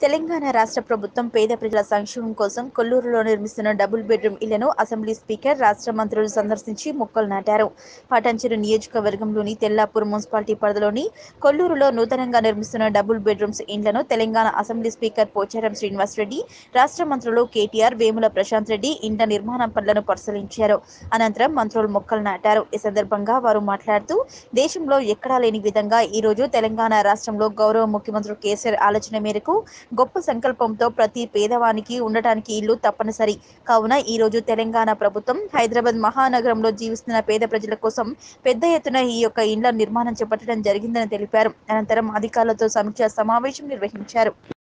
తెలంగాణ రాష్ట్ర ప్రభుత్వం పేద ప్రజల సంక్షేమం కోసం కొల్లూరులో నిర్మిస్తున్న డబుల్ బెడ్రూమ్ ఇళ్లను అసెంబ్లీ స్పీకర్ రాష్ట్ర మంత్రులు సందర్శించి మొక్కలు నాటారు పటాన్చెరు నియోజకవర్గంలోని తెల్లాపూర్ మున్సిపాలిటీ పరిధిలోని కొల్లూరులో నూతనంగా నిర్మిస్తున్న డబుల్ బెడ్రూమ్స్ ఇండ్లను తెలంగాణ అసెంబ్లీ స్పీకర్ పోచారం శ్రీనివాసరెడ్డి రాష్ట్ర మంత్రులు కేటీఆర్ వేముల ప్రశాంత్ రెడ్డి ఇండ్ల నిర్మాణం పనులను పరిశీలించారు అనంతరం మంత్రులు మొక్కలు నాటారు ఈ సందర్భంగా వారు మాట్లాడుతూ దేశంలో ఎక్కడా లేని విధంగా ఈ రోజు తెలంగాణ రాష్ట్రంలో గౌరవ ముఖ్యమంత్రి కేసీఆర్ ఆలోచన మేరకు గొప్ప సంకల్పంతో ప్రతి పేదవానికి ఉండటానికి ఇల్లు తప్పనిసరి కావున ఈ రోజు తెలంగాణ ప్రభుత్వం హైదరాబాద్ మహానగరంలో జీవిస్తున్న పేద ప్రజల కోసం పెద్ద ఎత్తున ఈ యొక్క ఇండ్ల నిర్మాణం చేపట్టడం జరిగిందని తెలిపారు అనంతరం అధికారులతో సమీక్ష సమావేశం నిర్వహించారు